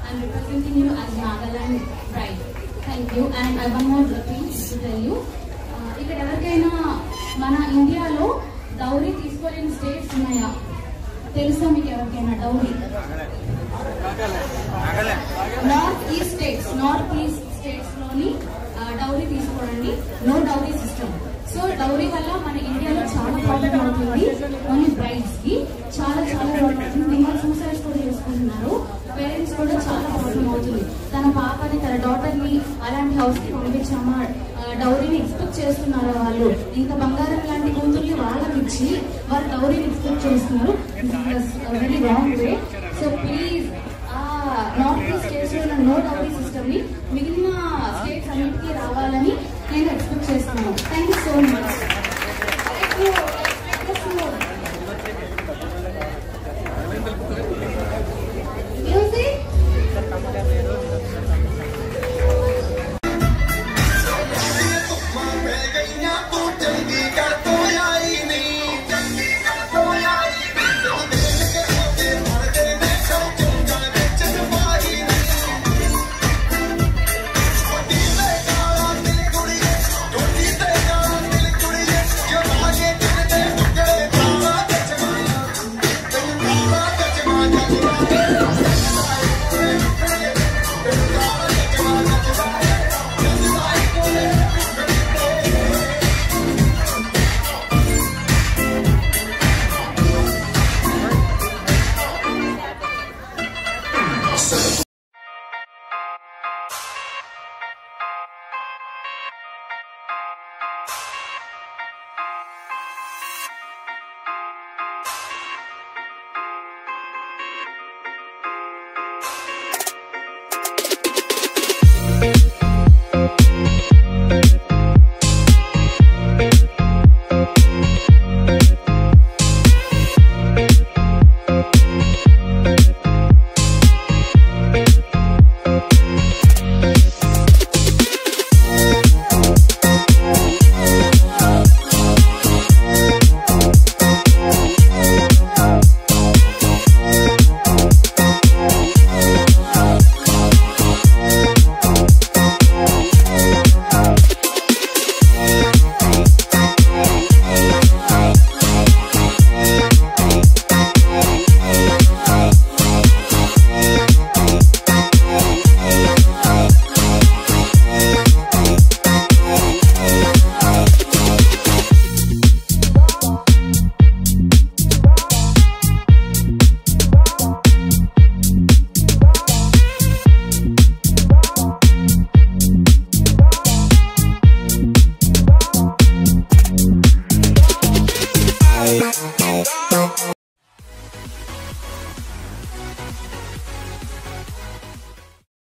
I'm representing you as Nagaland bride. Thank you. And I have one more thing to tell you. Uh, ఇక్కడ ఎవరికైనా మన ఇండియాలో dowry తీసుకోలేని states ఉన్నాయా తెలుసా మీకు ఎవరికైనా dowry north east states north east states లోని డౌరీ తీసుకోండి no dowry system so dowry వల్ల మన ఇండియాలో చాలా ప్రాబ్లం అవుతుంది ఓన్లీ బ్రైడ్స్ కి చాలా చాలా ప్రాబ్లం అవుతుంది మిమ్మల్ని సూసైడ్స్ కూడా చేసుకుంటున్నారు పేరెంట్స్ కూడా చాలా ప్రాబ్లం అవుతుంది తన పాపని తన డాటర్ ని అలాంటి హౌస్ కి పంపించామా డౌరీని ఎక్స్పెక్ట్ చేస్తున్నారు వాళ్ళు ఇంత బంగారం లాంటి కూతుర్ని వాళ్ళకి ఇచ్చి వాళ్ళు డౌరీని ఎక్స్పెక్ట్ చేస్తున్నారు very wrong way so please north east states లో నో డౌరీ సిస్టమ్ ని మిగిలిన స్టేట్స్ అన్నిటికీ రావాలని నేను ఎక్స్పెక్ట్ చేస్తున్నాను థ్యాంక్ యూ సో మచ్